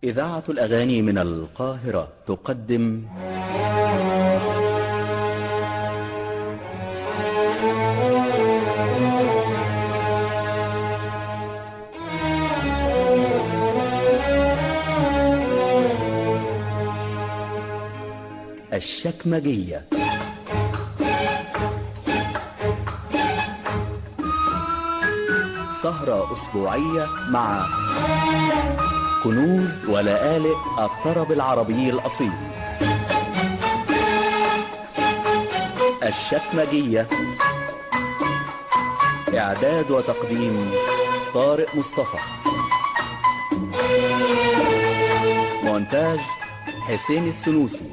إذاعة الأغاني من القاهرة تقدم الشكمجية سهرة أسبوعية مع كنوز ولآلئ الطرب العربي الأصيل الشكمجية إعداد وتقديم طارق مصطفى مونتاج حسين السنوسي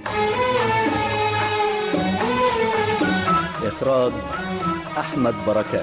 إخراج أحمد بركات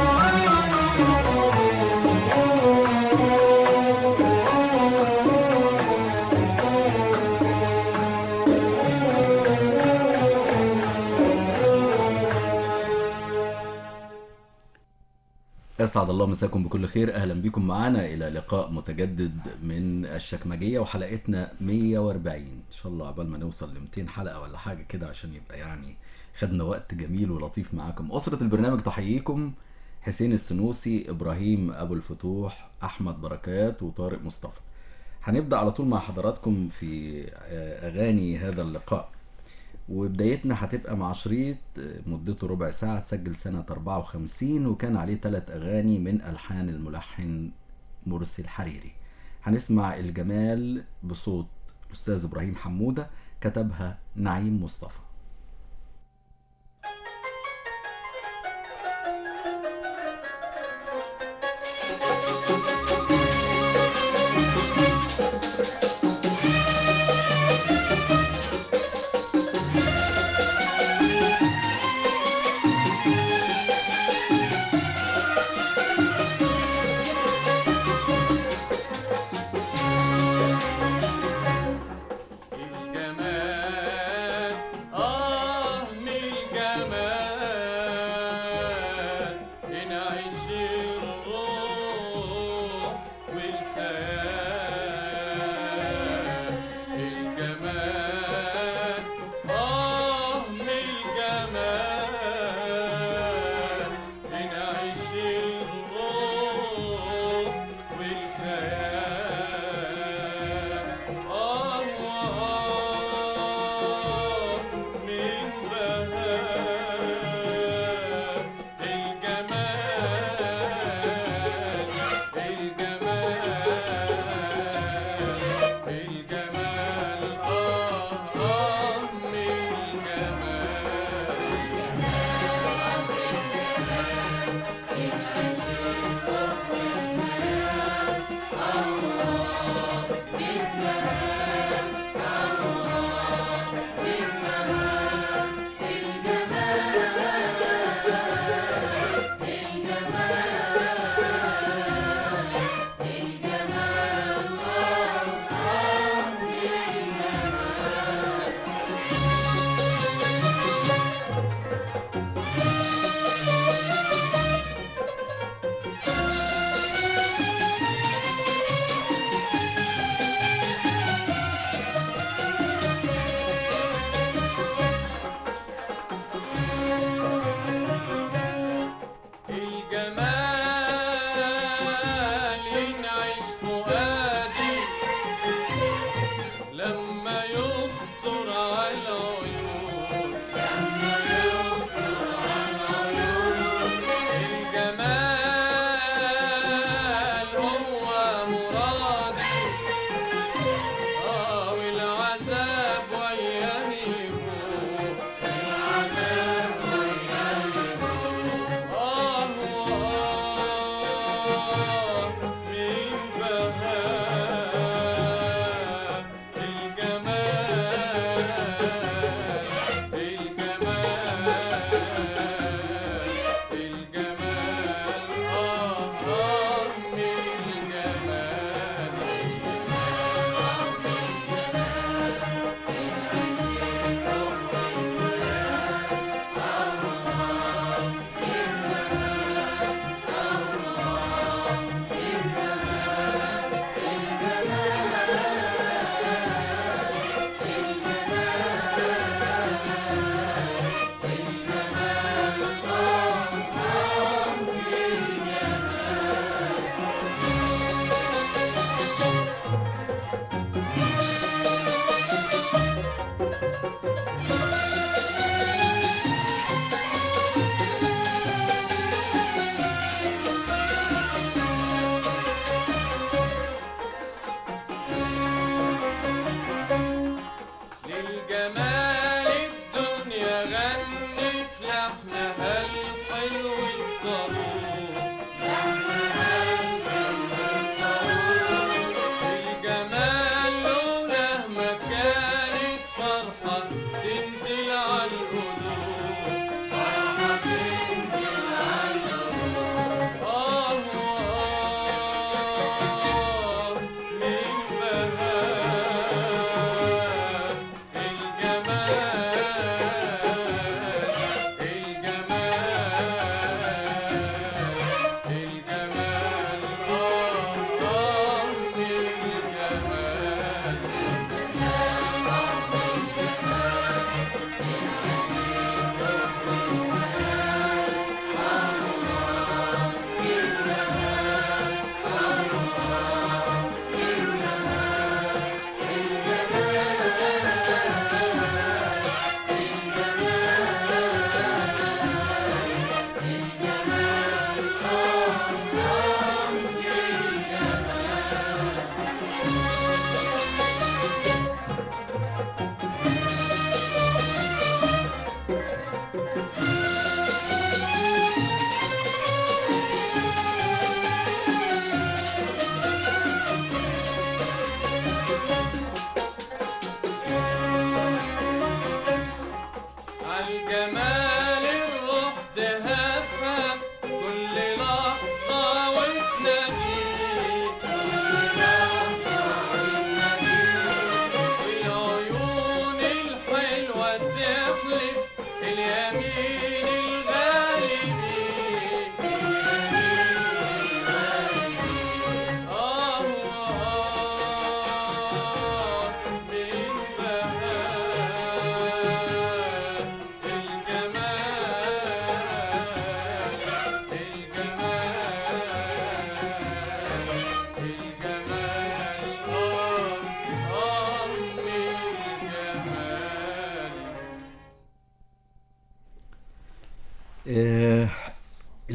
أسعد الله مساكم بكل خير أهلا بكم معنا إلى لقاء متجدد من الشكمجية وحلقتنا 140 إن شاء الله عبال ما نوصل ل 200 حلقة ولا حاجة كده عشان يبقى يعني خدنا وقت جميل ولطيف معاكم أسرة البرنامج تحييكم حسين السنوسي إبراهيم أبو الفتوح أحمد بركات وطارق مصطفى هنبدأ على طول مع حضراتكم في أغاني هذا اللقاء وبدايتنا هتبقى مع شريط مدته ربع ساعة تسجل سنة 54 وكان عليه ثلاث أغاني من ألحان الملحن مرسي الحريري هنسمع الجمال بصوت الأستاذ إبراهيم حمودة كتبها نعيم مصطفى الجمال آه من الجمال نعيش الروح والخيال الجمال آه من الجمال نعيش الروح والخيال آه من بهاء الجمال الجمال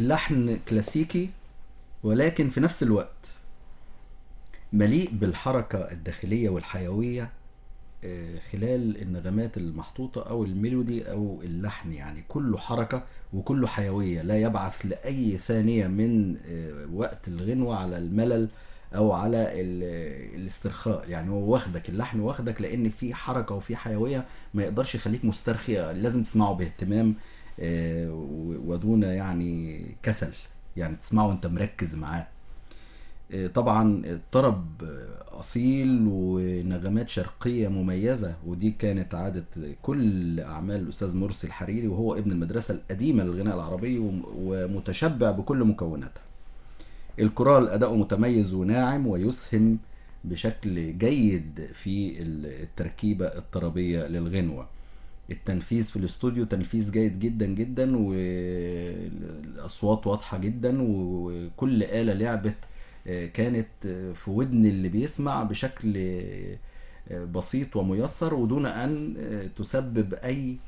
اللحن كلاسيكي ولكن في نفس الوقت مليء بالحركة الداخلية والحيوية آه، خلال النغمات المحطوطة أو الميلودي أو اللحن يعني كله حركة وكله حيوية لا يبعث لأي ثانية من آه، وقت الغنوة على الملل أو على ال- الاسترخاء يعني هو واخدك اللحن واخدك لأن في حركة وفي حيوية ما يقدرش يخليك مسترخي لازم تسمعه باهتمام آه، و- ودون يعني كسل يعني تسمعه وانت مركز معاه آه، طبعا الطرب آه، اصيل ونغمات شرقيه مميزه ودي كانت عاده كل اعمال الاستاذ مرسي الحريري وهو ابن المدرسه القديمه للغناء العربي وم- ومتشبع بكل مكوناتها الكورال اداؤه متميز وناعم ويسهم بشكل جيد في التركيبه الطربيه للغنوه التنفيذ في الاستوديو تنفيذ جيد جدا جدا والاصوات واضحه جدا وكل آلة لعبت آه، كانت آه، في ودن اللي بيسمع بشكل آه، بسيط وميسر ودون ان آه، تسبب اي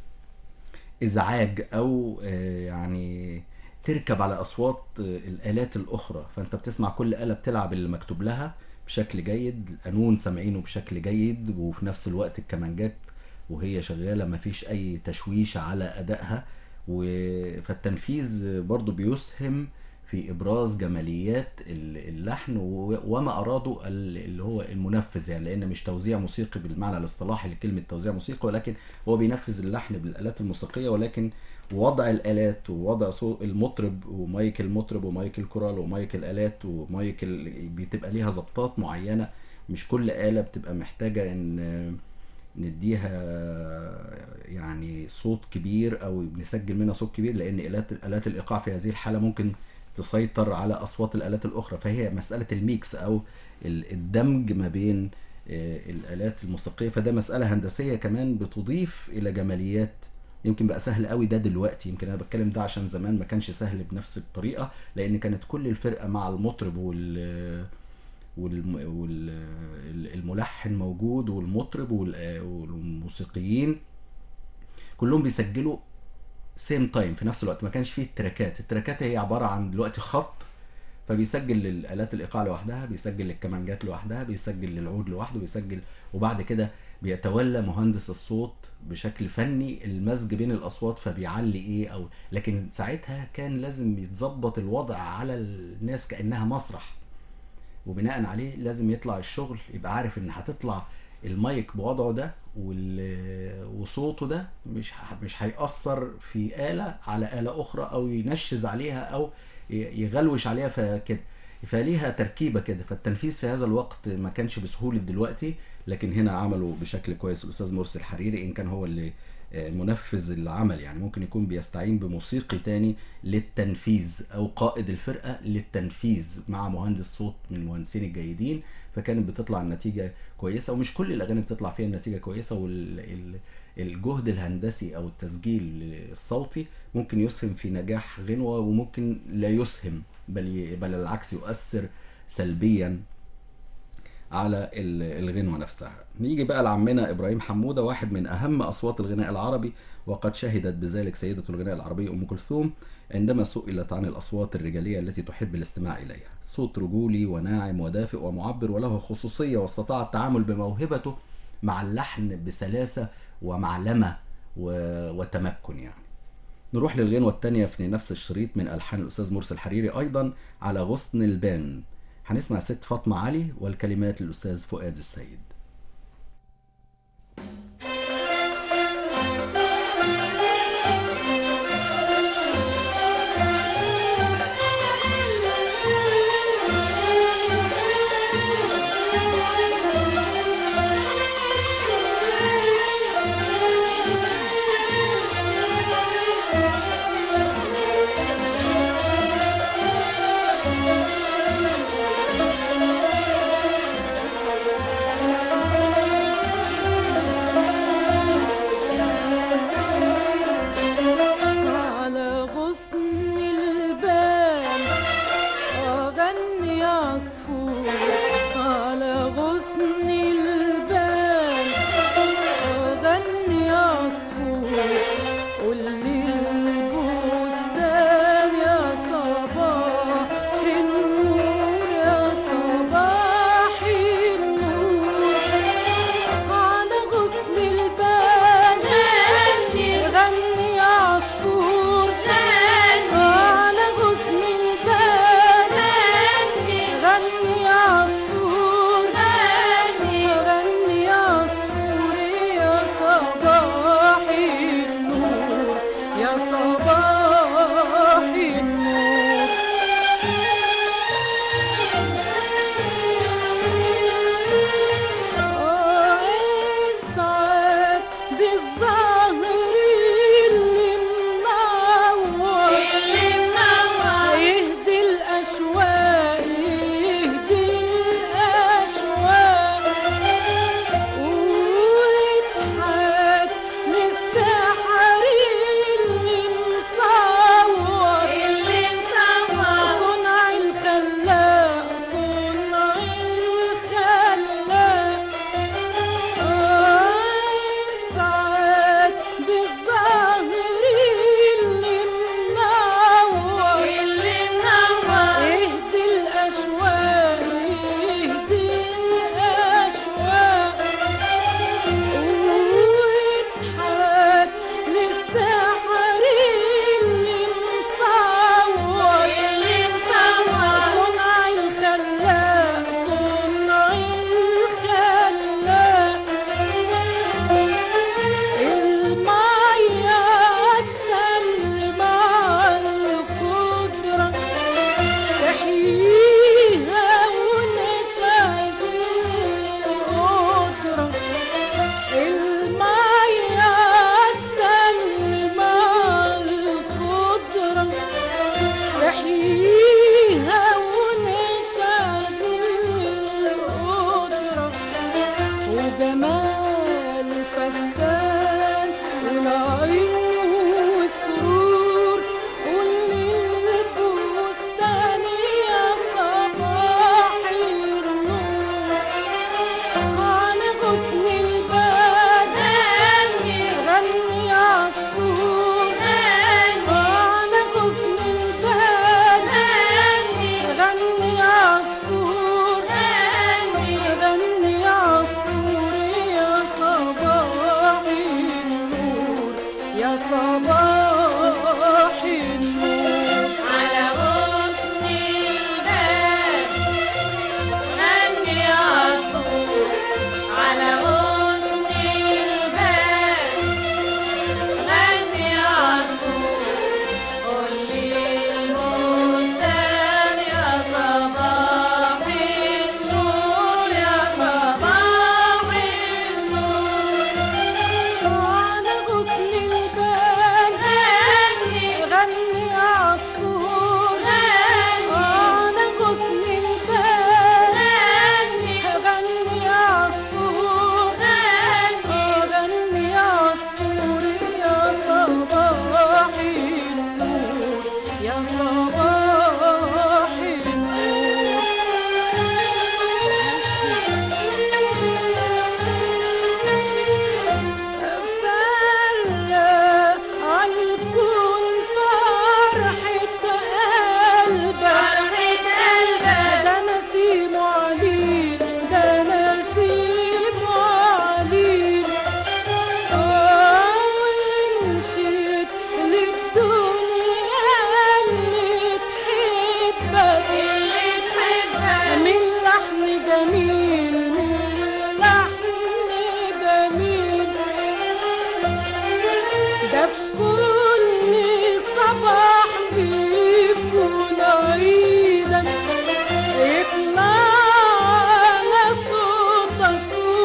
ازعاج او آه، يعني تركب على اصوات آه، الالات الاخرى فانت بتسمع كل آلة بتلعب اللي مكتوب لها بشكل جيد القانون سامعينه بشكل جيد وفي نفس الوقت الكمانجات وهي شغاله مفيش اي تشويش على ادائها و- فالتنفيذ برضو بيسهم في ابراز جماليات ال- اللحن و- وما اراده ال- اللي هو المنفذ يعني لان مش توزيع موسيقي بالمعنى الاصطلاحي لكلمه توزيع موسيقي ولكن هو بينفذ اللحن بالالات الموسيقيه ولكن وضع الالات ووضع صوت المطرب ومايك المطرب ومايك الكورال ومايك الالات ومايك ال... بتبقى ليها ظبطات معينه مش كل آلة بتبقى محتاجة ان نديها يعني صوت كبير او نسجل منها صوت كبير لان آلات آلات الايقاع في هذه الحالة ممكن تسيطر على اصوات الآلات الاخرى فهي مسألة الميكس او ال- الدمج ما بين آه، الآلات الموسيقية فده مسألة هندسية كمان بتضيف إلى جماليات يمكن بقى سهل قوي ده دلوقتي يمكن انا بتكلم ده عشان زمان ما كانش سهل بنفس الطريقة لان كانت كل الفرقة مع المطرب وال والملحن موجود والمطرب وال- والموسيقيين كلهم بيسجلوا سيم تايم في نفس الوقت ما كانش فيه التراكات التراكات هي عبارة عن دلوقتي خط فبيسجل للآلات الإيقاع لوحدها بيسجل للكمانجات لوحدها بيسجل للعود لوحده بيسجل وبعد كده بيتولى مهندس الصوت بشكل فني المزج بين الأصوات فبيعلي إيه أو لكن ساعتها كان لازم يتظبط الوضع على الناس كأنها مسرح وبناء عليه لازم يطلع الشغل يبقى عارف ان هتطلع المايك بوضعه ده وال- وصوته ده مش ه- مش هيأثر في آلة على آلة أخرى أو ينشز عليها أو ي- يغلوش عليها فكده فليها تركيبة كده فالتنفيذ في هذا الوقت ما كانش بسهولة دلوقتي لكن هنا عملوا بشكل كويس الأستاذ مرسي الحريري إن كان هو اللي آه، منفذ العمل يعني ممكن يكون بيستعين بموسيقي تاني للتنفيذ او قائد الفرقه للتنفيذ مع مهندس صوت من المهندسين الجيدين فكانت بتطلع النتيجه كويسه ومش كل الاغاني بتطلع فيها النتيجه كويسه والجهد الهندسي او التسجيل الصوتي ممكن يسهم في نجاح غنوه وممكن لا يسهم بل ي- بل العكس يؤثر سلبيا على ال- الغنوة نفسها نيجي بقى لعمنا إبراهيم حمودة واحد من أهم أصوات الغناء العربي وقد شهدت بذلك سيدة الغناء العربي أم كلثوم عندما سئلت عن الأصوات الرجالية التي تحب الاستماع إليها صوت رجولي وناعم ودافئ ومعبر وله خصوصية واستطاع التعامل بموهبته مع اللحن بسلاسة ومعلمة و- وتمكن يعني نروح للغنوة التانية في نفس الشريط من ألحان الأستاذ مرسي الحريري أيضا على غصن البان هنسمع ست فاطمة علي والكلمات للأستاذ فؤاد السيد Thank جمال فتان ونعيم وسرور قولي البستان يا صباح النور على غصن الباب غني عصفور على غصن الباب غني عصفور غني عصفور يا صباح النور يا صباح النور على غصن الباب غني عصفور على غصن الباب غني عصفور قول لي البستان يا صباح النور يا صباح النور على غصن الباب غني غني عصفور غني على غصن الباب غني غني عصفور غني غني عصفور يا صباح النور يا صباح النور فرق عالكون فرحة قلبك فرحة قلبك ده نسيم عليل ده نسيم عليل وانشد للدنيا اللي تحبك اللي تحبك من لحن جميل من لحن جميل ده في كل صباح بيكون عيدك يطلع على صوتك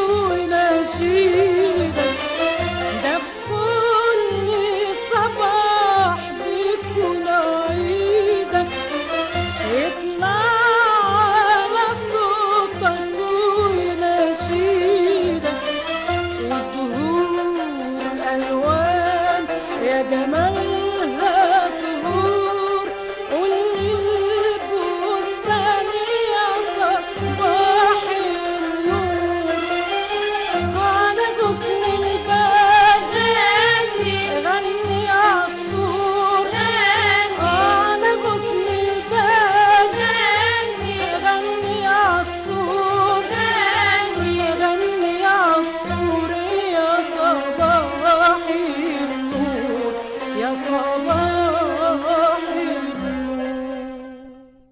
ونشيدك ده في كل صباح بيكون عيدك يطلع على صوتك ونشيدك وزهور الألوان يا جمالها زهور قولي البستان يا صباح النور على غصن الباب غني غني عصفور غني على غصن الباب غني غني عصفور غني غني عصفور يا صباح النور يا صباح النور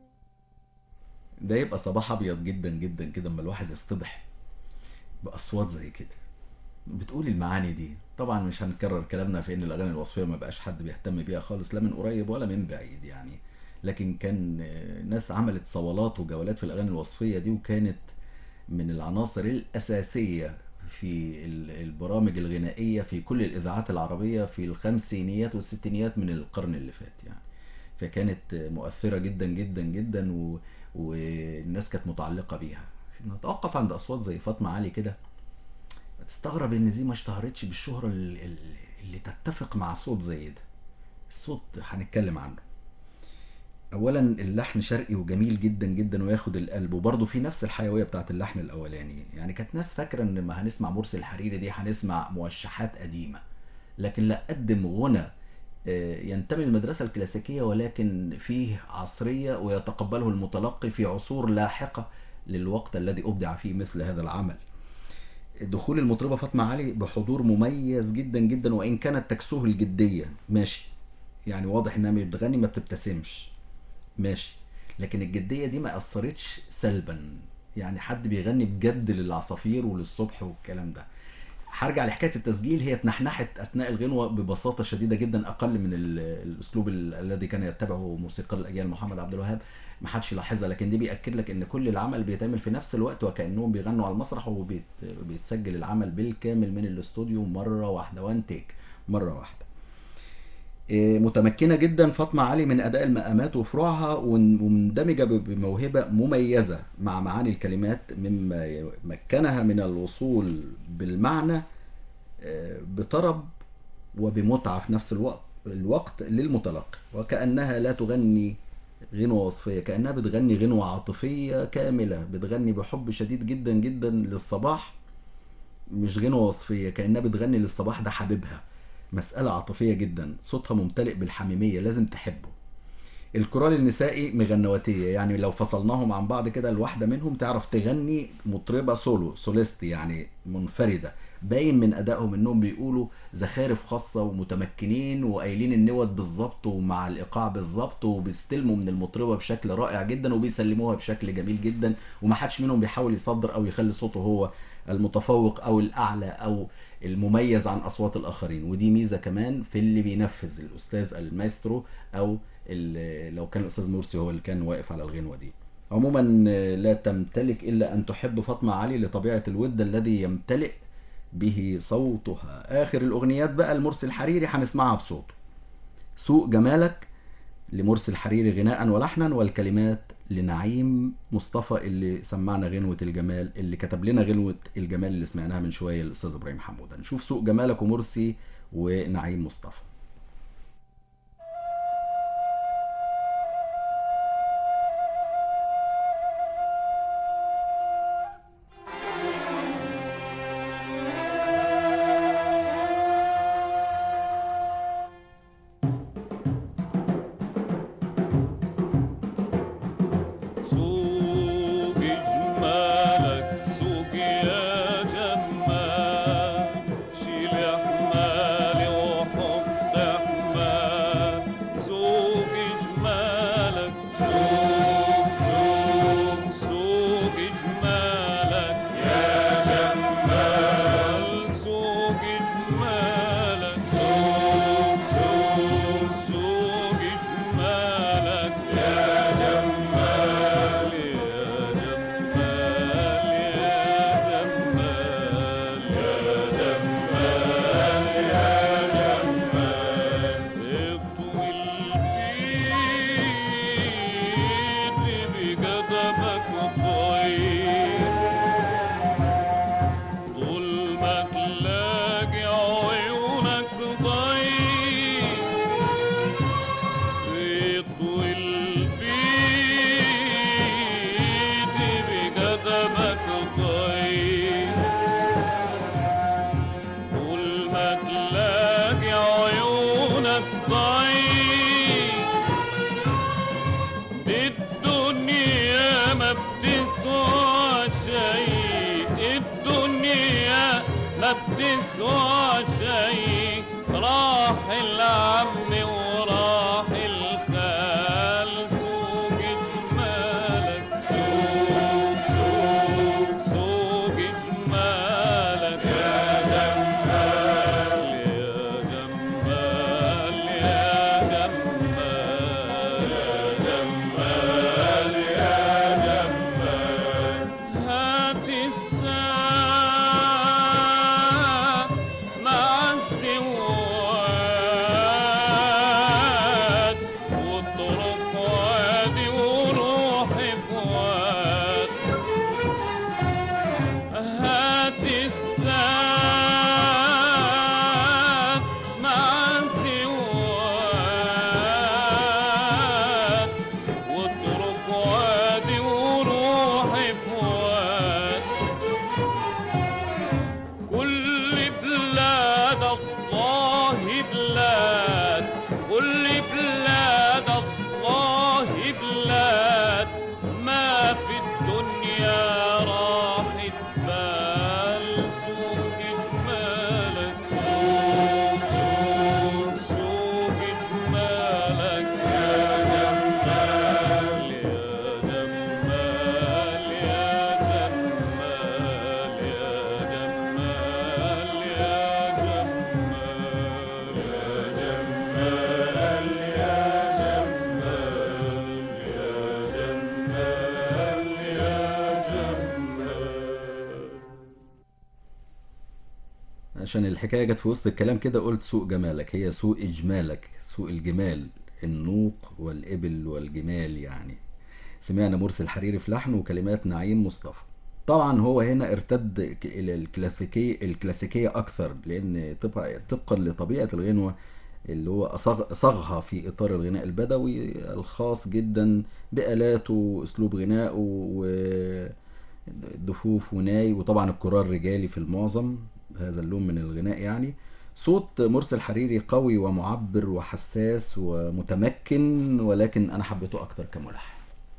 ده يبقى صباح ابيض جدا جدا كده اما الواحد يصطبح باصوات زي كده بتقول المعاني دي طبعا مش هنكرر كلامنا في ان الاغاني الوصفيه ما بقاش حد بيهتم بيها خالص لا من قريب ولا من بعيد يعني لكن كان آه، ناس عملت صولات وجولات في الاغاني الوصفيه دي وكانت من العناصر الاساسيه في ال- البرامج الغنائيه في كل الاذاعات العربيه في الخمسينيات والستينيات من القرن اللي فات يعني فكانت مؤثره جدا جدا جدا و... والناس كانت متعلقه بيها نتوقف عند اصوات زي فاطمه علي كده تستغرب ان دي ما اشتهرتش بالشهره ال- ال- اللي تتفق مع صوت زي ده الصوت هنتكلم عنه اولا اللحن شرقي وجميل جدا جدا وياخد القلب وبرضه في نفس الحيويه بتاعت اللحن الاولاني يعني كانت ناس فاكره ان ما هنسمع مرسي الحريري دي هنسمع موشحات قديمه لكن لا قدم غنى آه، ينتمي للمدرسة الكلاسيكية ولكن فيه عصرية ويتقبله المتلقي في عصور لاحقة للوقت الذي أبدع فيه مثل هذا العمل دخول المطربة فاطمة علي بحضور مميز جدا جدا وإن كانت تكسوه الجدية ماشي يعني واضح إنها مش بتغني ما بتبتسمش ماشي لكن الجدية دي ما أثرتش سلبا يعني حد بيغني بجد للعصافير وللصبح والكلام ده هرجع لحكايه التسجيل هي اتنحنحت اثناء الغنوه ببساطه شديده جدا اقل من ال- الاسلوب ال- الذي كان يتبعه موسيقار الاجيال محمد عبد الوهاب ما حدش يلاحظها لكن دي بياكد لك ان كل العمل بيتعمل في نفس الوقت وكانهم بيغنوا على المسرح وبيتسجل العمل بالكامل من الاستوديو مره واحده وان تيك مره واحده إيه، متمكنة جدا فاطمة علي من أداء المقامات وفروعها ون- ومندمجة ب- بموهبة مميزة مع معاني الكلمات مما مكنها من الوصول بالمعنى آه، بطرب وبمتعة في نفس الوقت الوقت للمتلقي وكأنها لا تغني غنوة وصفية كأنها بتغني غنوة عاطفية كاملة بتغني بحب شديد جدا جدا للصباح مش غنوة وصفية كأنها بتغني للصباح ده حبيبها مسألة عاطفية جدا صوتها ممتلئ بالحميمية لازم تحبه الكورال النسائي مغنواتية يعني لو فصلناهم عن بعض كده الواحدة منهم تعرف تغني مطربة سولو سوليست يعني منفردة باين من أدائهم إنهم بيقولوا زخارف خاصة ومتمكنين وقايلين النوت بالظبط ومع الإيقاع بالظبط وبيستلموا من المطربة بشكل رائع جدا وبيسلموها بشكل جميل جدا ومحدش منهم بيحاول يصدر أو يخلي صوته هو المتفوق أو الأعلى أو المميز عن أصوات الآخرين ودي ميزة كمان في اللي بينفذ الأستاذ المايسترو أو ال- لو كان الأستاذ مرسي هو اللي كان واقف على الغنوة دي عموما آه، لا تمتلك إلا أن تحب فاطمة علي لطبيعة الود الذي يمتلئ به صوتها آخر الأغنيات بقى المرسي الحريري هنسمعها بصوته سوق جمالك لمرسي الحريري غناء ولحنا والكلمات لنعيم مصطفى اللي سمعنا غنوة الجمال اللي كتب لنا غنوة الجمال اللي سمعناها من شوية الأستاذ إبراهيم حمودة نشوف سوق جمالك ومرسي ونعيم مصطفى سوق جمالك سوق يا جمال شيل حمالي وحط حمال سوق جمالك سوق سوق سوق جمالك يا جمال سوق جمالك سوق سوق سوق جمالك يا جمال يا جمال يا جمال يا جمال يا جمال اطوي البيت بقدمك طيب طول ما تلاقي عيونك ضيق يطوي البيت بقدمك طيب طول ما تلاقي عيونك ضيق الدنيا ما بتسوى شيء الدنيا ما بتسوى شيء راح العم وراح الخال سوق جمالك سوق سوق سوق جمالك يا جمال يا جمال يا جمال يا جمال يا جمال هات الساعة مع السواد واترك وادي وروح فؤاد هات الساعة مع السواد واترك وادي وروح فؤاد عشان الحكايه جت في وسط الكلام كده قلت سوق جمالك هي سوق اجمالك سوق الجمال النوق والابل والجمال يعني سمعنا مرسي الحريري في لحن وكلمات نعيم مصطفى طبعا هو هنا ارتد ك- الى الكلاسيكيه الكلاسيكيه اكثر لان طبعا طبقا لطبيعه الغنوه اللي هو أصغ- صاغها في اطار الغناء البدوي الخاص جدا بالاته واسلوب غنائه ودفوف وناي وطبعا الكرار رجالي في المعظم هذا اللون من الغناء يعني صوت مرسي الحريري قوي ومعبر وحساس ومتمكن ولكن انا حبيته اكتر كملحن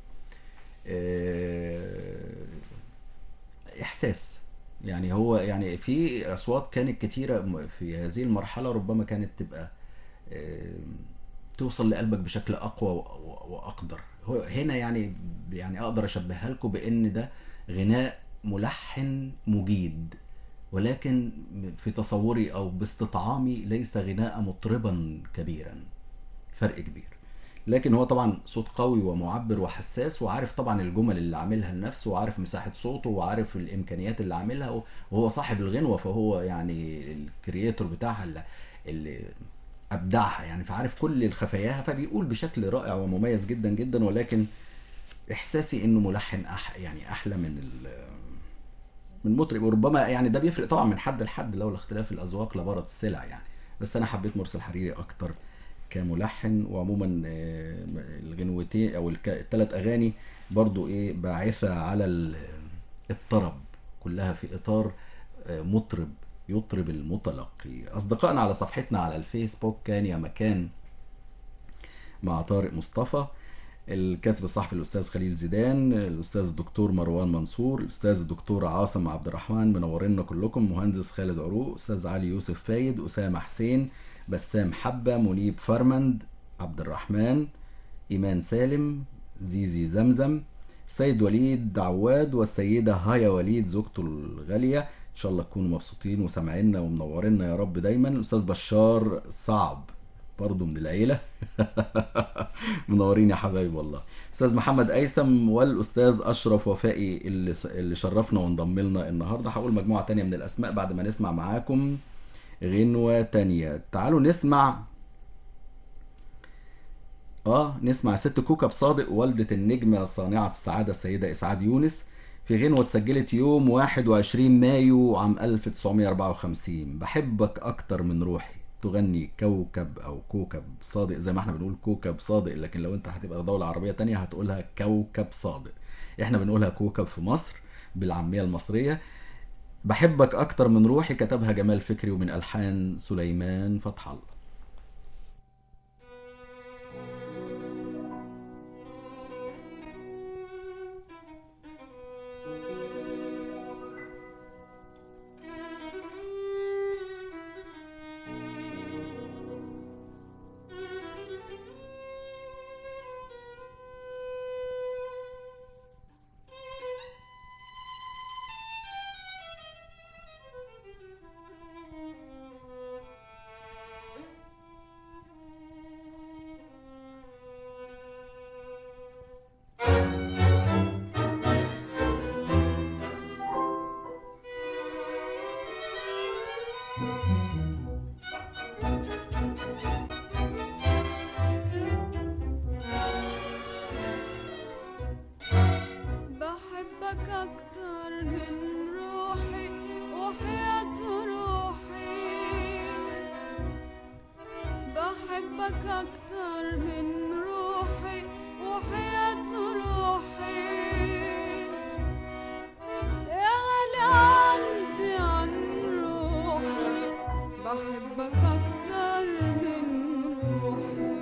آه، احساس يعني هو يعني في اصوات كانت كتيره م- في هذه المرحله ربما كانت تبقى آه، توصل لقلبك بشكل اقوى و- و- واقدر هو هنا يعني يعني اقدر اشبهها لكم بان ده غناء ملحن مجيد ولكن في تصوري او باستطعامي ليس غناء مطربا كبيرا فرق كبير لكن هو طبعا صوت قوي ومعبر وحساس وعارف طبعا الجمل اللي عاملها لنفسه وعارف مساحة صوته وعارف الإمكانيات اللي عاملها وهو صاحب الغنوة فهو يعني الكرياتور بتاعها اللي, اللي أبدعها يعني فعارف كل الخفاياها فبيقول بشكل رائع ومميز جدا جدا ولكن إحساسي إنه ملحن أح يعني أحلى من ال من مطرب وربما يعني ده بيفرق طبعا من حد لحد لولا اختلاف الاذواق لبارت السلع يعني بس انا حبيت مرسي الحريري اكتر كملحن وعموما آه، الغنوتين او الثلاث اغاني برضو ايه باعثه على ال- الطرب كلها في اطار آه، مطرب يطرب المتلقي اصدقائنا على صفحتنا على الفيسبوك كان يا مكان مع طارق مصطفى الكاتب الصحفي الاستاذ خليل زيدان الاستاذ الدكتور مروان منصور الاستاذ الدكتور عاصم عبد الرحمن منورينا كلكم مهندس خالد عروق استاذ علي يوسف فايد اسامه حسين بسام حبه منيب فرمند عبد الرحمن ايمان سالم زيزي زمزم سيد وليد عواد والسيدة هايا وليد زوجته الغالية إن شاء الله تكونوا مبسوطين وسامعينا ومنورينا يا رب دايما الأستاذ بشار صعب برضه من العيلة منورين يا حبايب والله أستاذ محمد أيسم والأستاذ أشرف وفائي اللي, اللي شرفنا وانضم لنا النهاردة هقول مجموعة تانية من الأسماء بعد ما نسمع معاكم غنوة تانية تعالوا نسمع اه نسمع ست كوكب صادق والدة النجمة صانعة السعادة السيدة إسعاد يونس في غنوة اتسجلت يوم 21 مايو عام 1954 بحبك أكتر من روحي تغني كوكب أو كوكب صادق زي ما احنا بنقول كوكب صادق لكن لو انت هتبقى دولة عربية تانية هتقولها كوكب صادق احنا بنقولها كوكب في مصر بالعامية المصرية بحبك أكتر من روحي كتبها جمال فكري ومن ألحان سليمان فتح الله بحبك أكتر من روحي وحياة روحي بحبك أكتر من روحي وحياة روحي يا غالي عندي عن روحي بحبك أكتر من روحي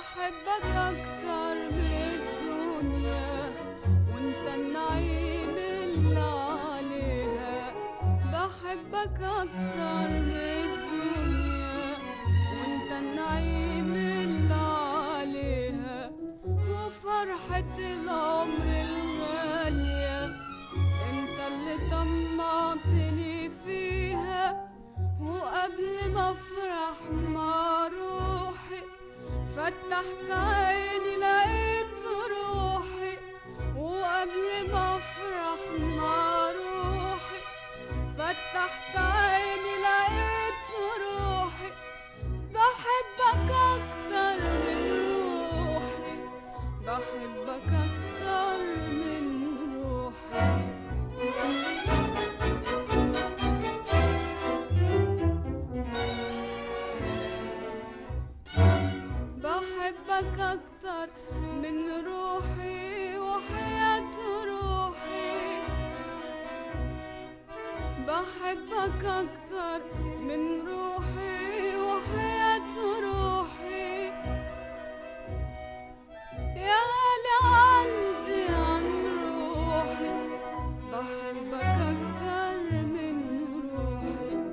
بحبك أكتر من الدنيا وانت النعيم اللي عليها بحبك أكتر من الدنيا وانت النعيم اللي عليها وفرحة العمر الغالية انت اللي طمعتني فيها وقبل ما افرح مع روحي فتحت عيني لقيت روحي وقبل ما افرح مع روحي فتحت عيني لقيت روحي بحبك اكتر من روحي بحبك اكتر من روحي بحبك أكتر من روحي وحياة روحي بحبك أكتر من روحي وحياة روحي يا غالي عندي عن روحي بحبك أكتر من روحي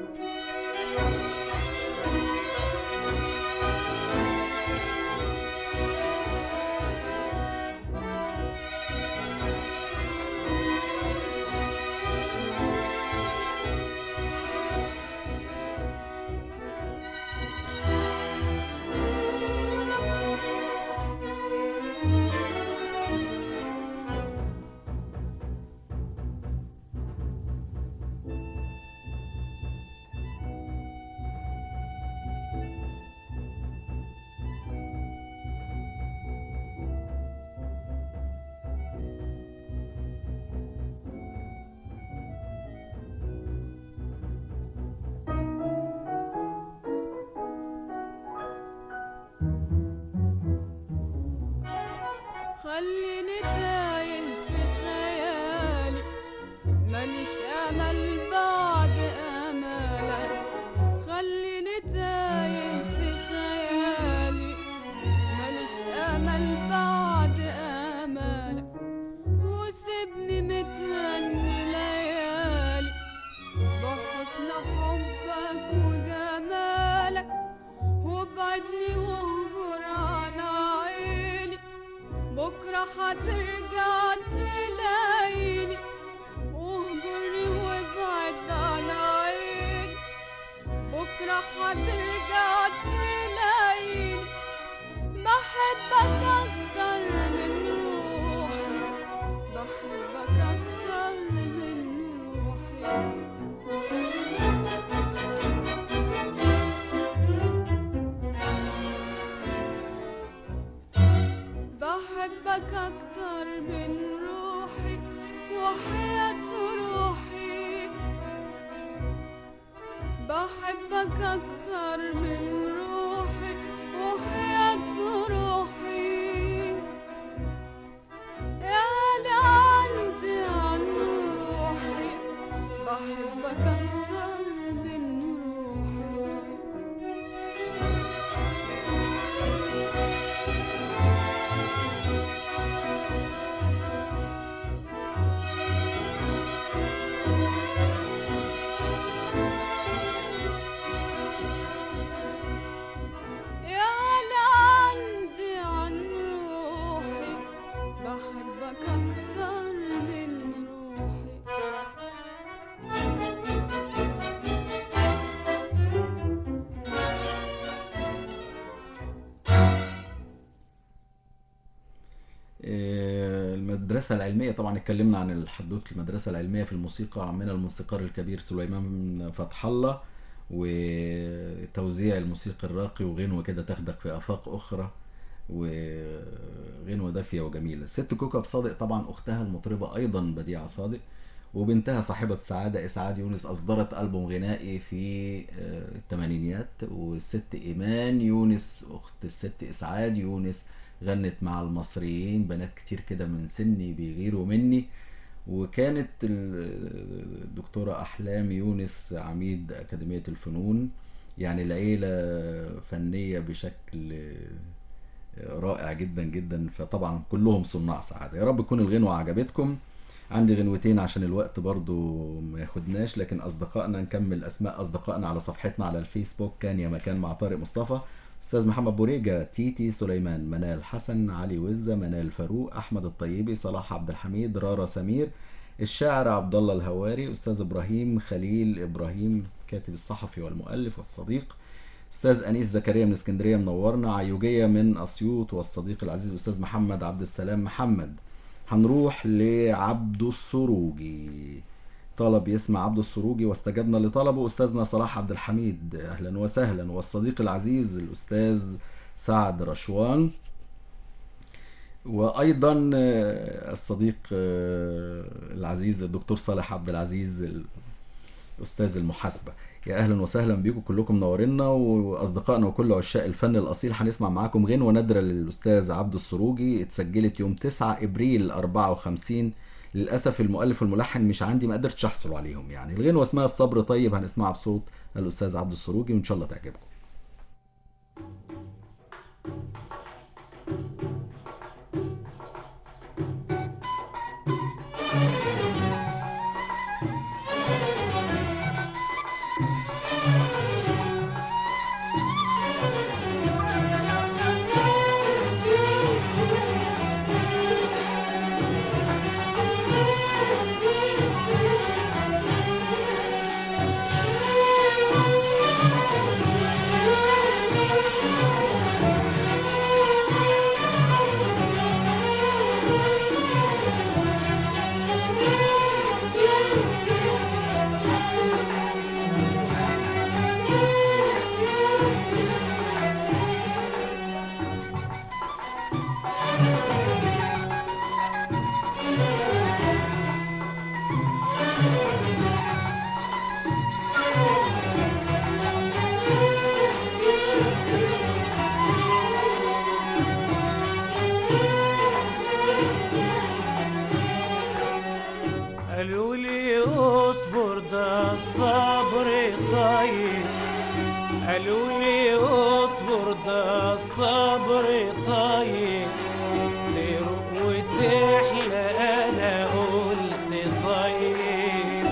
خليني تايه في خيالي ماليش امل بعد امالك خليني تايه في خيالي ماليش امل بعد امالك وسيبني متهني ليالي بحسن حبك وجمالك وابعدني واهجر عن عيني بكرة هترجع تلاقيني واهجرني وابعد عن عيني بكرة هترجع تلاقيني بحبك أكتر من روحي بحبك أكتر من روحي بحبك أكتر من روحي وحياة روحي بحبك أكتر من روحي وحياة روحي يا غالي عندي عن روحي بحبك أكتر من روحي يا غالي عندي عن روحي بحبك أكتر من روحي آه، المدرسة العلمية طبعا اتكلمنا عن الحدوث المدرسة العلمية في الموسيقى من الموسيقار الكبير سليمان فتح الله وتوزيع الموسيقى الراقي وغنوة كده تاخدك في آفاق أخرى وغنوة دافية وجميلة ست كوكب صادق طبعا أختها المطربة أيضا بديعة صادق وبنتها صاحبة السعادة إسعاد يونس أصدرت ألبوم غنائي في آه، الثمانينيات والست إيمان يونس أخت الست إسعاد يونس غنت مع المصريين بنات كتير كده من سني بيغيروا مني وكانت ال- الدكتورة أحلام يونس عميد أكاديمية الفنون يعني العيلة فنية بشكل رائع جدا جدا فطبعا كلهم صناع سعاده يا رب تكون الغنوه عجبتكم عندي غنوتين عشان الوقت برضو ما ياخدناش لكن اصدقائنا نكمل اسماء اصدقائنا على صفحتنا على الفيسبوك كان يا مكان مع طارق مصطفى استاذ محمد بوريجا تيتي سليمان منال حسن علي وزه منال فاروق احمد الطيبي صلاح عبد الحميد رارا سمير الشاعر عبد الله الهواري استاذ ابراهيم خليل ابراهيم كاتب الصحفي والمؤلف والصديق استاذ انيس زكريا من اسكندريه منورنا عيوجيه من اسيوط والصديق العزيز استاذ محمد عبد السلام محمد هنروح لعبد السروجي طلب يسمع عبد السروجي واستجبنا لطلبه استاذنا صلاح عبد الحميد اهلا وسهلا والصديق العزيز الاستاذ سعد رشوان وايضا آه، الصديق آه، العزيز الدكتور صالح عبد العزيز استاذ المحاسبه يا اهلا وسهلا بيكم كلكم منورينا واصدقائنا وكل عشاق الفن الاصيل هنسمع معاكم غنوه نادره للاستاذ عبد السروجي اتسجلت يوم 9 ابريل 54 للاسف المؤلف والملحن مش عندي ما قدرتش احصل عليهم يعني الغنوه اسمها الصبر طيب هنسمعها بصوت الاستاذ عبد السروجي وان شاء الله تعجبكم قالوا لي اصبر ده الصبر طيب قالوا لي اصبر ده الصبر طيب تروق وتحلى انا قلت طيب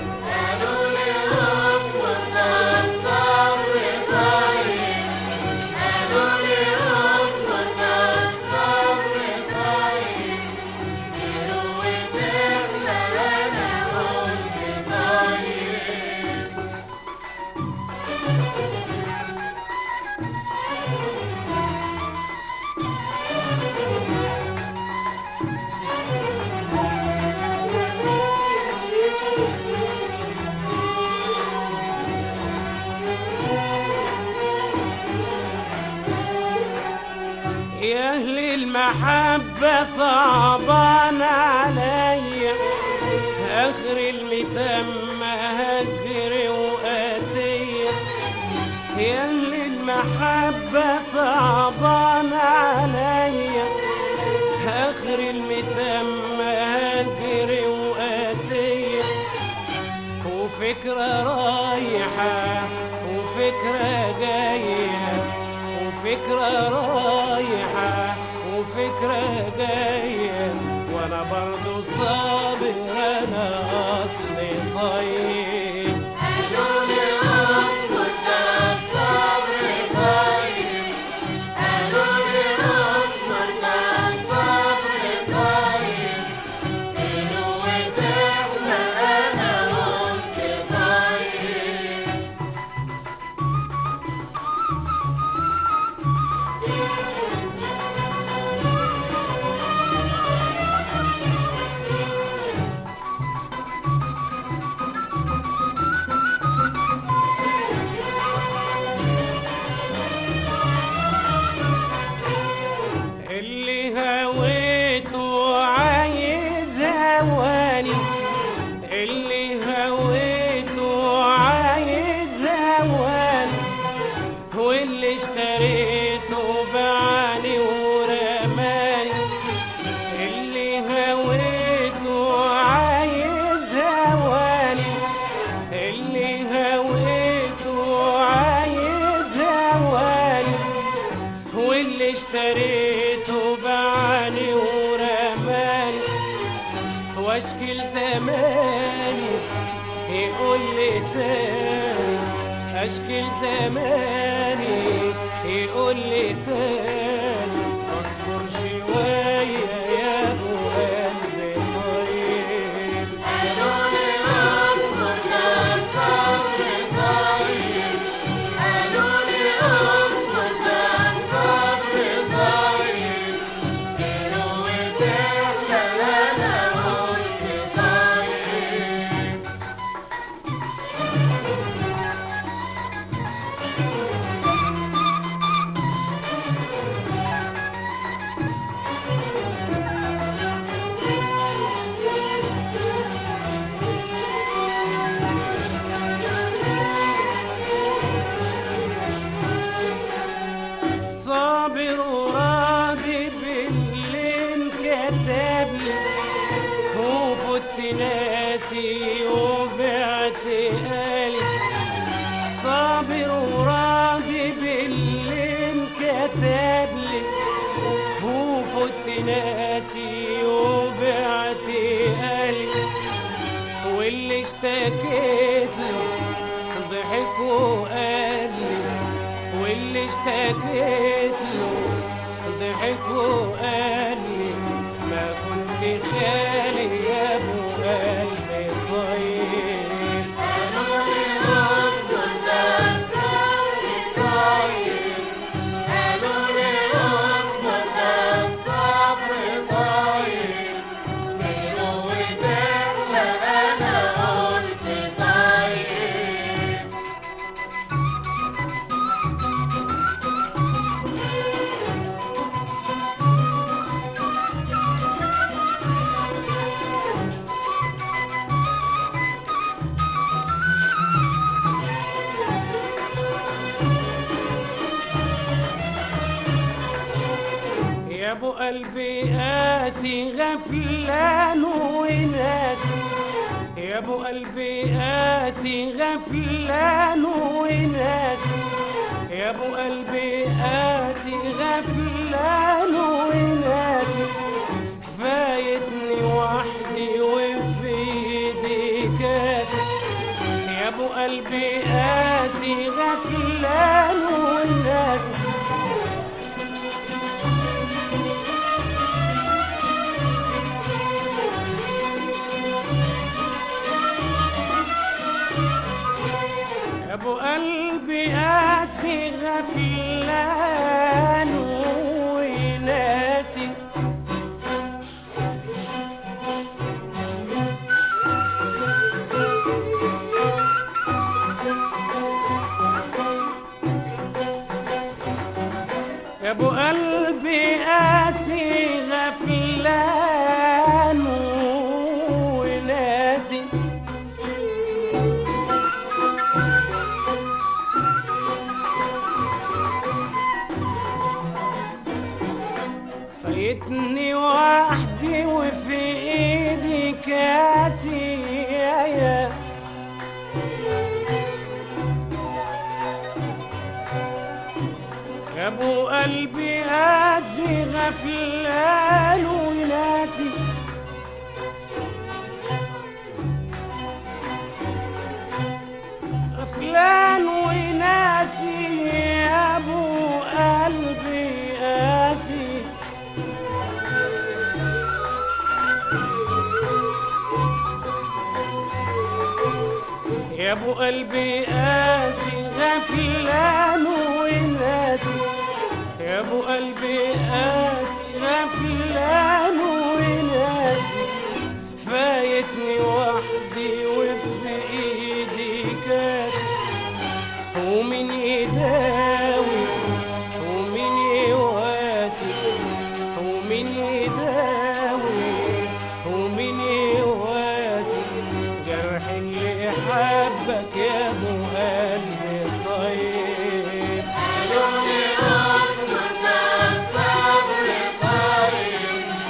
يا اهل المحبة صعبان عليا اخر المتم هجر وقاسية يا اهل المحبة صعبان عليا اخر المتم هجر وقاسية وفكرة رايحة وفكرة جاية وفكرة رايحة وفكرة جاية وانا برضو صابر انا اصلي طيب لقيته بعاني ورماني واشكي زماني يقول لي تاني اشكي زماني يقول لي تاني اصبر شويه يا ابو قلبي طيب قالوا لي اصبر ده الصبر طيب قالوا لي اصبر ده الصبر طيب تروي تحلى انا قلت طيب صابر وراضي باللي انكتب لي وفت ناسي وبعت قالي صابر وراضي باللي انكتب لي وفت ناسي وبعت قالي واللي اشتكيت له ضحك وقال لي واللي اشتكيت له ضحك وقال لي ما كنت خالي يا ابو قلبي طيب قالوا لي اصبر ده الصبر طيب قالوا لي اصبر ده الصبر طيب تروي تحلى انا قلت طيب يا ابو قلبي قاسي غفلان وناسي يا ابو قلبي قاسي غفلان وناسي يا ابو قلبي قاسي غفلان وناسي فايتني وحدي وفي ايدي كاسي يا ابو قلبي قاسي غفلان وناسي يا ابو قلبي قاسي غفلان وناسي يا ابو قلبي قاسي غفلان وناسي فايتني وحدي وفي ايدي كاسي يا يا ابو قلبي قاسي غفلان وناسي غفلان وناسي يا ابو قلبي قاسي يا ابو قلبي قاسي غفلان وناسي يا ابو قلبي قاسي غفلان وناسي فايتني وحدي وفي ايدي كاسي ومن يداوي ومن يواسي ومن يداوي ومن يواسي جرح اللي حبك يا ابو قلبي طيب قالوا لي اصبر ده الصبر طيب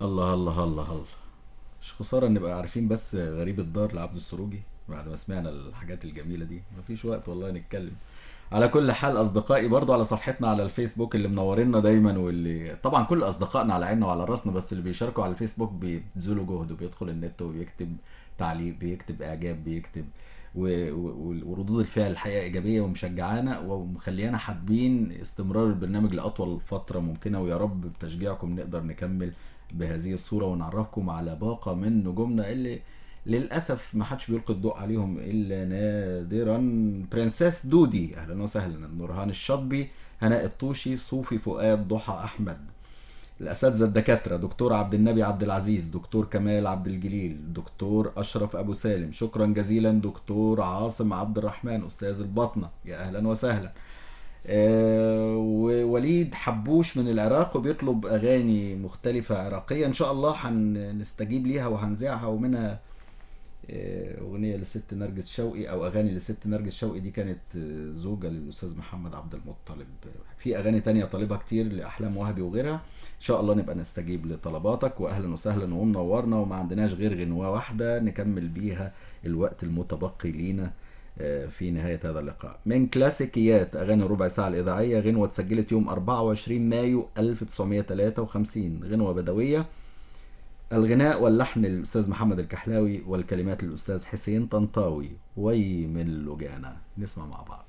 الله الله الله الله مش خساره نبقى عارفين بس غريب الدار لعبد السروجي بعد ما سمعنا الحاجات الجميله دي مفيش وقت والله نتكلم على كل حال اصدقائي برضو على صفحتنا على الفيسبوك اللي منورينا دايما واللي طبعا كل اصدقائنا على عيننا وعلى راسنا بس اللي بيشاركوا على الفيسبوك بيبذلوا جهد وبيدخل النت وبيكتب تعليق بيكتب اعجاب بيكتب و- و- وردود الفعل الحقيقه ايجابيه ومشجعانا ومخليانا حابين استمرار البرنامج لاطول فتره ممكنه ويا رب بتشجيعكم نقدر نكمل بهذه الصوره ونعرفكم على باقه من نجومنا اللي للاسف ما حدش بيلقي الضوء عليهم الا نادرا برنسيس دودي اهلا وسهلا نورهان الشطبي هناء الطوشي صوفي فؤاد ضحى احمد الاساتذه الدكاتره دكتور عبد النبي عبد العزيز دكتور كمال عبد الجليل دكتور اشرف ابو سالم شكرا جزيلا دكتور عاصم عبد الرحمن استاذ البطنه يا اهلا وسهلا آه، ووليد حبوش من العراق وبيطلب اغاني مختلفه عراقيه ان شاء الله هنستجيب ليها وهنذيعها ومنها آه، اغنيه لست نرجس شوقي او اغاني لست نرجس شوقي دي كانت آه، زوجه للاستاذ محمد عبد المطلب في اغاني تانية طالبها كتير لاحلام وهبي وغيرها ان شاء الله نبقى نستجيب لطلباتك واهلا وسهلا ومنورنا وما عندناش غير غنوه واحده نكمل بيها الوقت المتبقي لينا آه، في نهاية هذا اللقاء من كلاسيكيات أغاني الربع ساعة الإذاعية غنوة اتسجلت يوم 24 مايو 1953 غنوة بدوية الغناء واللحن للأستاذ محمد الكحلاوي والكلمات للأستاذ حسين طنطاوي وي من لجانا نسمع مع بعض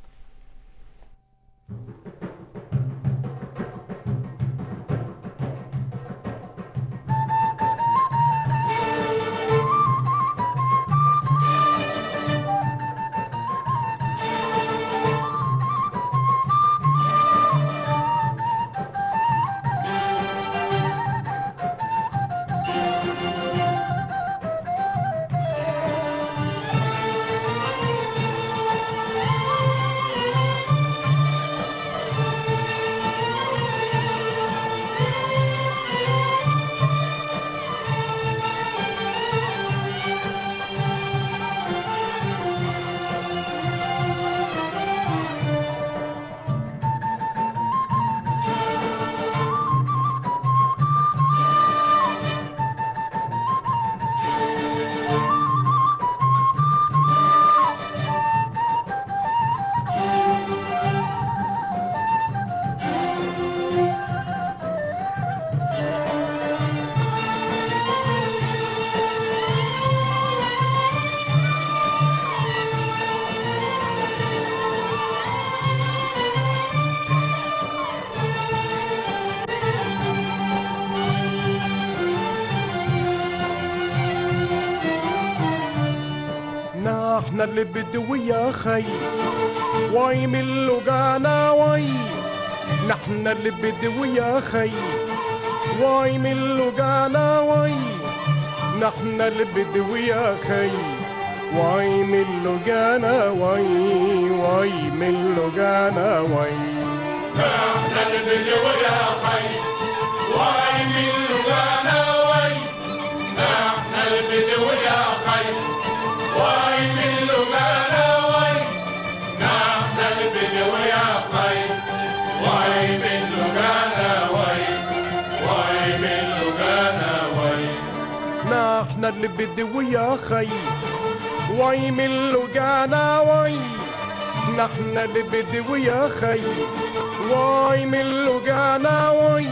نحن اللي بدو يا خي واي من لقانا واي نحن اللي بدو يا خي واي من لقانا واي نحن اللي بدو يا خي واي من لقانا واي واي من لقانا واي نحن البدو يا خي واي من لغانا وي نحن البدو يا خي واي من لغانا وي نحن البدو يا خي واي من لغانا وي واي من لغانا وي نحن اللي بدو يا خي واي من لقانا واي نحن اللي بدو يا خي واي من لقانا واي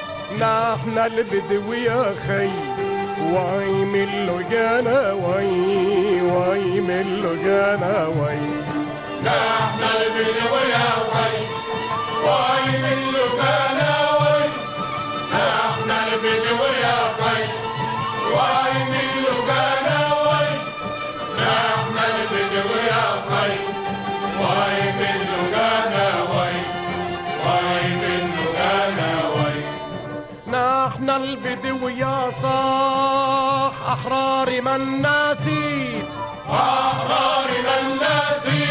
نحن اللي بدو يا خي واي من لقانا واي واي من لقانا واي نحن البدو يا خي واي من لغانا وي نحن البدو يا خي واي من لغانا وي نحن البدو يا خي واي من لغانا وي واي من لغانا وي نحن البدو يا صاح أحرار من ناسي أحرار من ناسي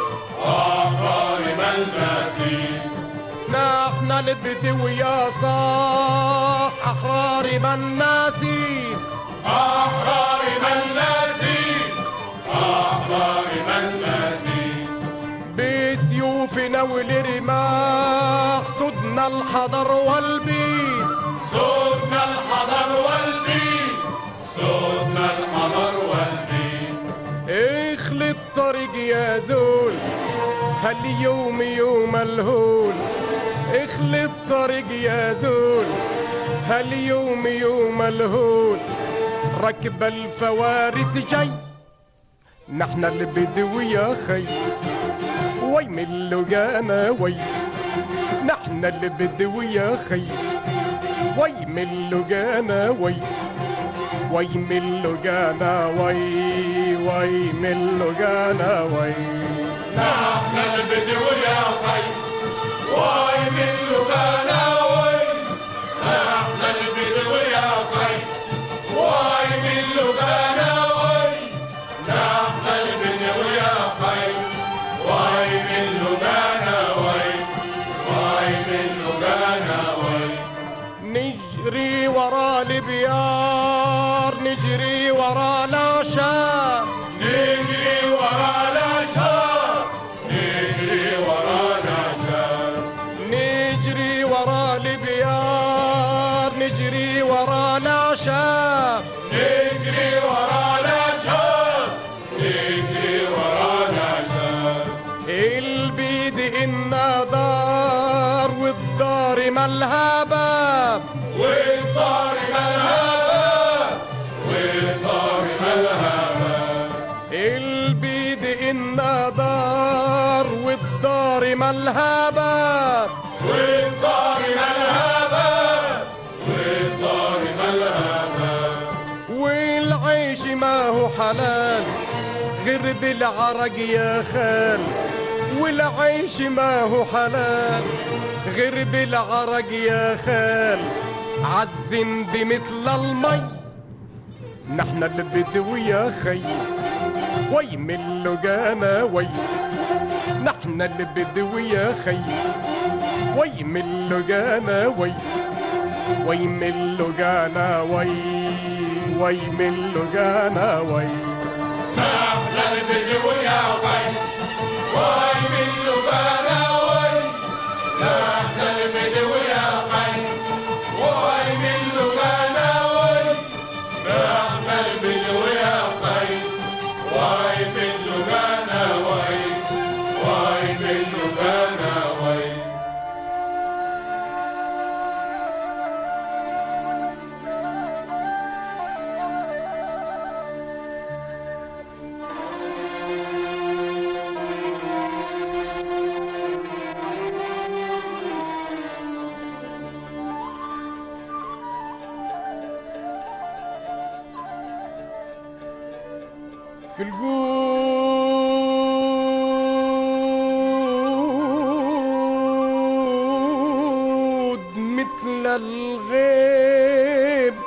أحرار من ناسي نحن البدو يا صاح أحرار من ناسي أحرار من ناسي أحرار من ناسي بسيوفنا والرماح صدنا الحضر والبيت صوتنا الحضر هاليوم يوم الهول اخلي الطريق يا زول هاليوم يوم الهول ركب الفوارس جاي نحن اللي بدو يا خي وي من لقانا وي نحن اللي بدو يا خي وي من لقانا وي وي من لقانا وي وي من لقانا وي نحن البدو يا خي واي من لبانا وي نحن البدو يا خي واي من لبانا وي نحن البدو يا خي واي من لبانا وي واي من لبانا وي نجري ورا البيار نجري ورا العشاء نجري ورا الاشهار نجري ورا الاشهار نجري ورا البيار نجري ورا العشاء نجري ورا الاشهار نجري ورا الاشهار البيد إنا دار والدار مالها باب والطار ملهبة والطار ملهبة البيد إنا دار والدار مالها باب والطار ملهبة والطار ملهبة والعيش ما هو حلال غير بالعرق يا خال والعيش ما هو حلال غير بالعرق يا خال عالزن بمثل المي نحن اللي بدو يا خي وي من لقانا وي نحن اللي بدو يا خي وي من لقانا وي وي من لقانا وي وي من لقانا وي نحن البدو يا خي واي من لبانا وي نحن البدو يا خي واي من لبانا وي نحن البدو يا خي واي من لبانا وي واي من لبانا وي في الجود مثل الغيب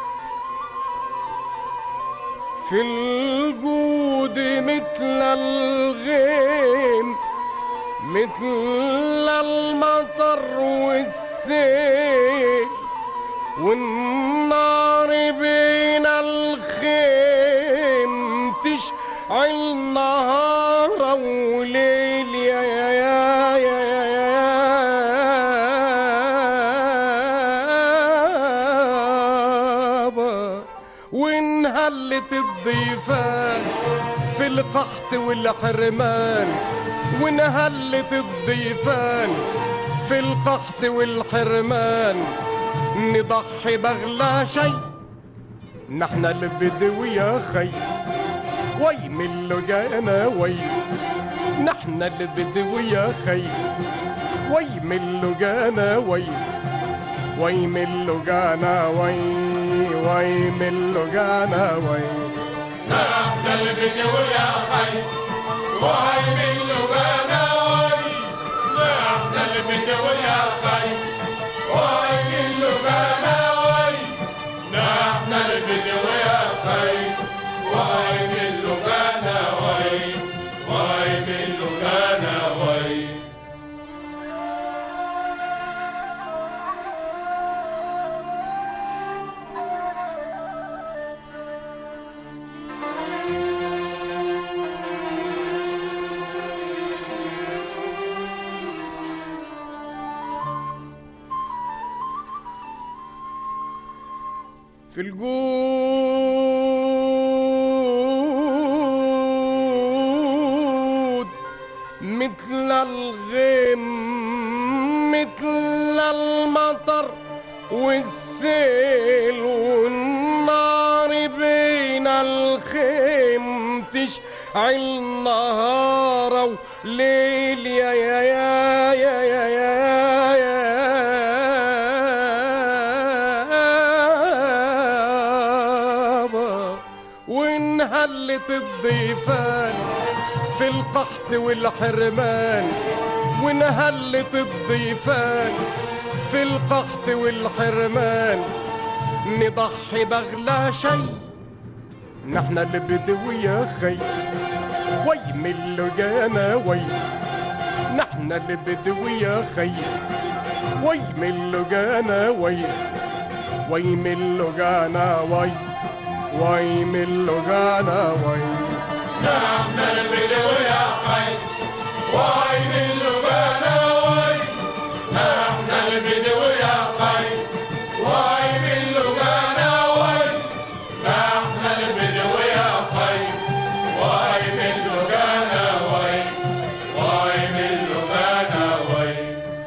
في الجود مثل الغيم مثل المطر والسيل والنار بين الخيم تشعل نهار وليل يا يا يا يا يا يا وانهلت الضيفان في القحط والحرمان وانهلت الضيفان في القحط والحرمان نضحي بغلا شي نحن البدو يا خي وي من لقانا وي نحن البدو يا خي وي من لقانا وي وي من لقانا وي وي من لقانا وي نحن البدو يا خي واي من لبانا وي نحن البدو يا خي واي من لبانا وي نحن البدو يا خي واي من لبانا وي واي من لبانا وي في الجود مثل الغيم مثل المطر والسيل والنار بين الخيم تشعل نهار وليل يا يا يا يا يا يا يا وانهلت الضيفان في القحط والحرمان وانهلت الضيفان في القحط والحرمان نضحي بغلا شي نحنا اللي بدوي يا خي وي من لقانا وي نحنا اللي بدوي يا خي وي من لقانا وي وي من لقانا وي وي من لقانا وي نحن البدو يا خي واي من لبانا واي نحن البدو يا خي واي من لبانا واي نحن البدو يا خي واي من لبانا واي واي من لبانا واي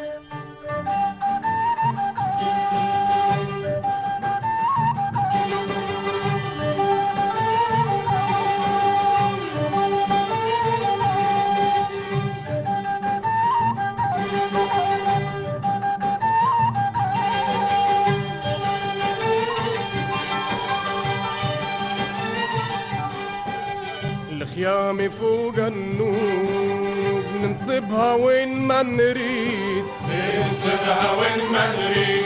الخيام فوق النوب ننصبها وين ما نريد ننصبها وين ما نريد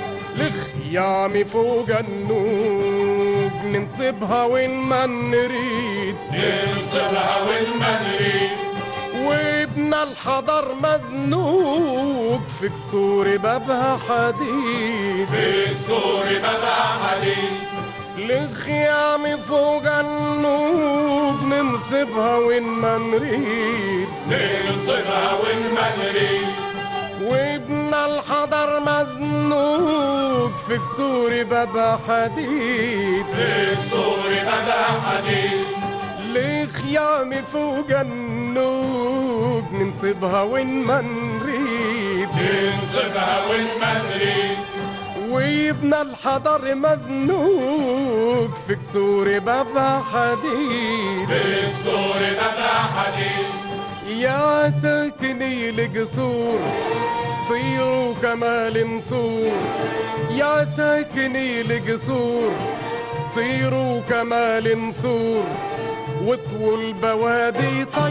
الخيام فوق النوب ننصبها وين ما نريد ننصبها وين ما نريد وابن الحضر مزنوق في كسور بابها حديد في كسور بابا حديد الخيام فوق النوب ننصبها وين ما نريد ننصبها وين ما نريد وابن الحضر مزنوق في كسور بابا حديد في كسور بابا حديد الخيام فوق النوب ننصبها وين ما نريد ننصبها وين ما نريد وابن الحضر مزنوق في كسور بابا حديد في كسور بابا حديد يا ساكني القصور طيروا كمال نصور يا ساكني القصور طيروا كمال نصور واطووا البوادي طي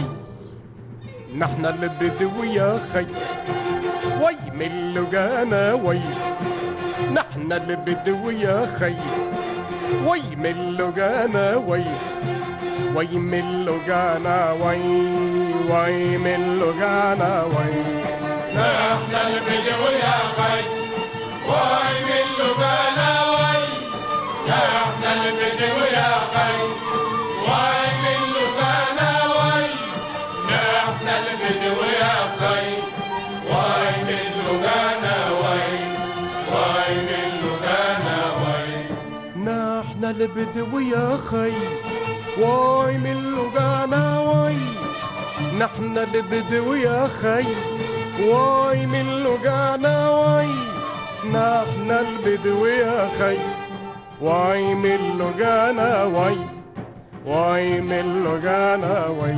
نحن اللي بدو يا خي وي من لقانا وي نحن اللي بدو يا خي وي من لقانا وي وي من لقانا وي وي من لقانا وي نحن البدو يا خي واي من لبانا واي نحن البدو يا خي واي من لبانا واي نحن البدو يا خي واي من لبانا واي واي من لبانا واي نحن البدو يا خي واي من لقانا واي نحن البدو يا خي واي من لقانا واي نحن البدو يا خي واي من لقانا واي واي من لقانا واي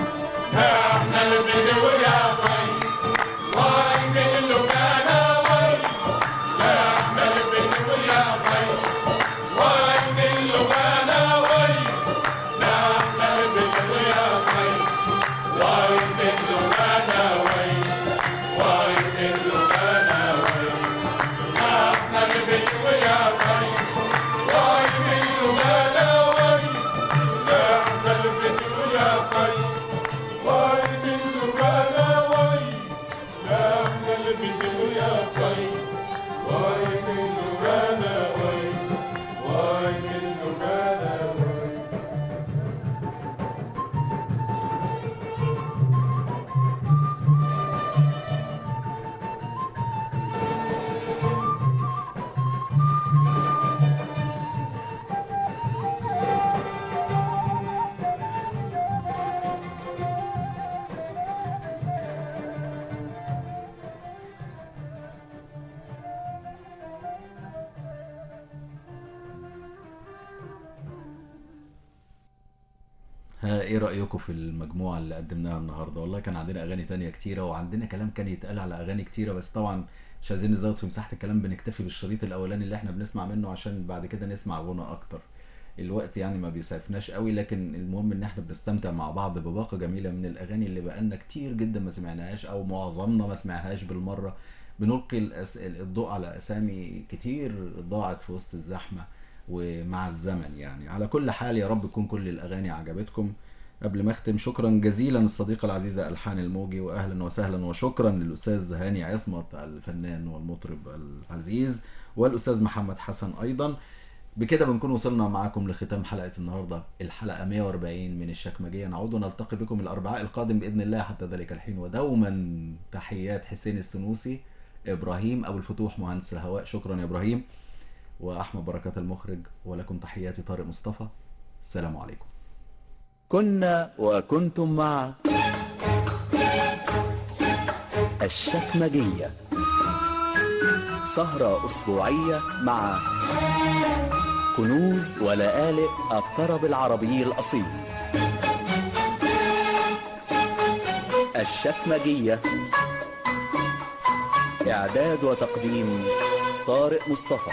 نحن البدو يا خي واي من لبانا واي نحن البدو يا خي واي من لبانا واي نحن البدو يا خي واي من لبانا واي واي من لبانا واي نحن البدو يا خي واي من لبانا واي نحن البدو يا خي واي من لبانا واي نحن ها ايه رأيكم في المجموعة اللي قدمناها النهاردة والله كان عندنا اغاني تانية كتيرة وعندنا كلام كان يتقال على اغاني كتيرة بس طبعا مش عايزين نزود في مساحة الكلام بنكتفي بالشريط الاولاني اللي احنا بنسمع منه عشان بعد كده نسمع غنى اكتر الوقت يعني ما بيسعفناش قوي لكن المهم ان احنا بنستمتع مع بعض بباقة جميلة من الاغاني اللي بقالنا كتير جدا ما سمعناهاش او معظمنا ما سمعهاش بالمرة بنلقي الأس... الضوء على اسامي كتير ضاعت في وسط الزحمة ومع الزمن يعني على كل حال يا رب تكون كل الاغاني عجبتكم قبل ما اختم شكرا جزيلا الصديقة العزيزة ألحان الموجي وأهلا وسهلا وشكرا للأستاذ هاني عصمت الفنان والمطرب العزيز والأستاذ محمد حسن أيضا بكده بنكون وصلنا معاكم لختام حلقة النهاردة الحلقة 140 من الشكمجية نعود ونلتقي بكم الأربعاء القادم بإذن الله حتى ذلك الحين ودوما تحيات حسين السنوسي إبراهيم أبو الفتوح مهندس الهواء شكرا يا إبراهيم وأحمد بركات المخرج ولكم تحياتي طارق مصطفى السلام عليكم كنا وكنتم مع الشكمجية سهرة أسبوعية مع كنوز ولآلئ الطرب العربي الأصيل الشكمجية إعداد وتقديم طارق مصطفى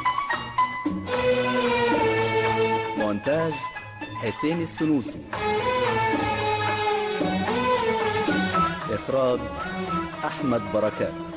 مونتاج حسين السنوسي إخراج أحمد بركات